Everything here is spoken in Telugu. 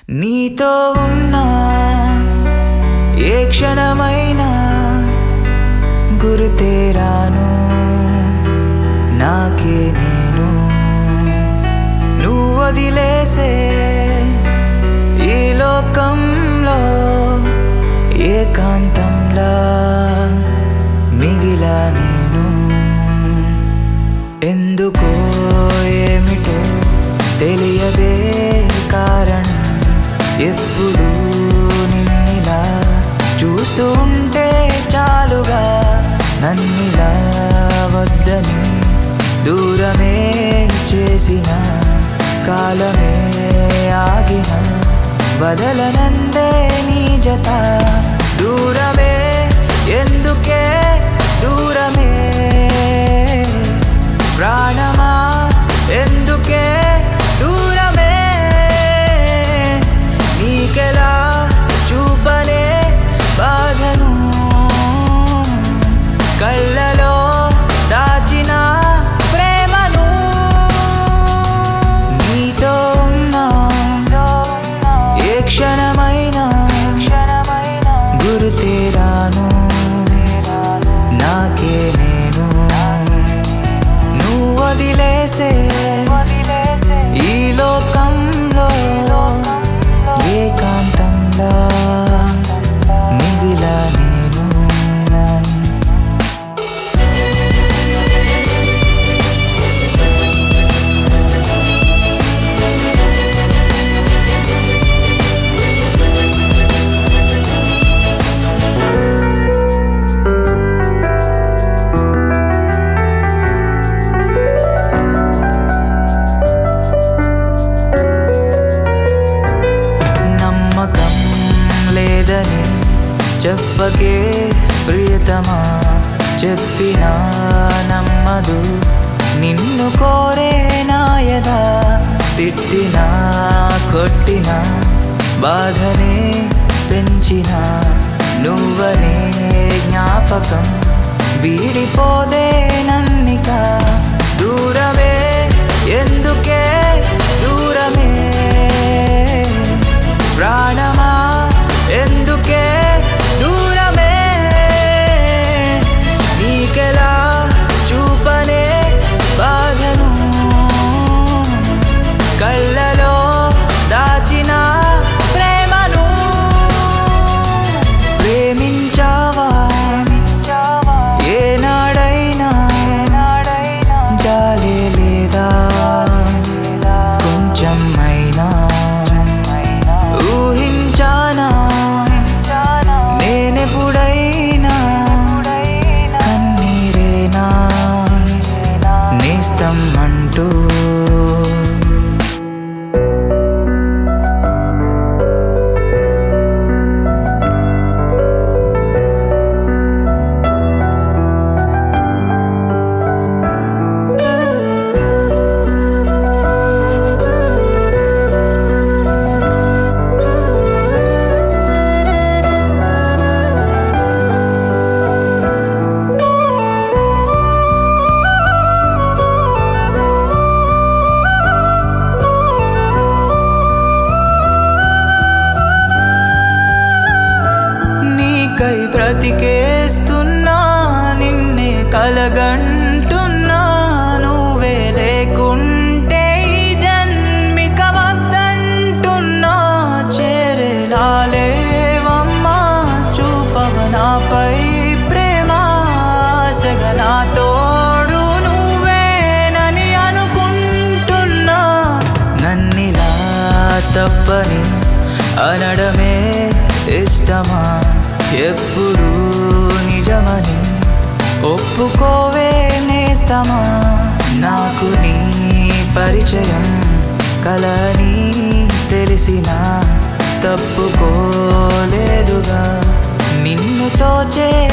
నీతో ఉన్నా ఏ క్షణమైనా గురుతేరాను నాకే నేను నువ్వు వదిలేసే ఈ లోకంలో ఏకాంతంలా మిగిలా నేను ఎందుకో ఏమిటో తెలియదే కారణం ఎప్పుడు నిన్నిలా చూస్తూ ఉంటే చాలుగా నన్నిలా వద్దని దూరమే చేసిన కాలమే ఆగిన వదలనందే నీ జత దూరమే ఎందుకే దూరమే ప్రాణమా ఎందుకే దూరమే నీకెలా చూపలే బాధను కళ్ళలో దాచిన ప్రేమను నీతో ఉన్నా ఏ క్షణమైనా గురుతేరాను నాకే నేను నువ్వు వదిలేసే ఈ లోకంలో ఏకాంతంలా మిగిలా నేను నమ్మకం లేదని చెప్పకే ప్రియతమా చెప్పినా నమ్మదు నిన్ను కోరే నాయదా తిట్టినా కొట్టినా బాధనే పెంచిన నువ్వనే జ్ఞాపకం వీడిపోదే నన్నిక దూరమే ఎందుకే దూరమే ప్రాణమా ఎందుకే దూరమే నీకెలా చూపనే బాధను కళ్ళలో దాచిన ప్రేమను ప్రేమించావా ఏనాడైనా జాలే లేదా కొంచెమైనా ఊహించానా నేనెప్పుడైనా కన్నీరేనా నేస్తం అంటూ నీకై బ్రతికేస్తున్నా నిన్నే కలగంటున్నా నువ్వే లేకుంటే ఈ జన్మిక వద్దంటున్నా చేరేలాలేవమ్మా చూపవ నాపై ప్రేమ ఆశగా నా తోడు నువ్వేనని అనుకుంటున్నా నన్నిలా తప్పని అనడమే ఇష్టమా ఎప్పుడు నిజమని ఒప్పుకోవే నేస్తమా నాకు నీ పరిచయం కలని తెలిసిన తప్పుకోలేదుగా నిన్ను తోచే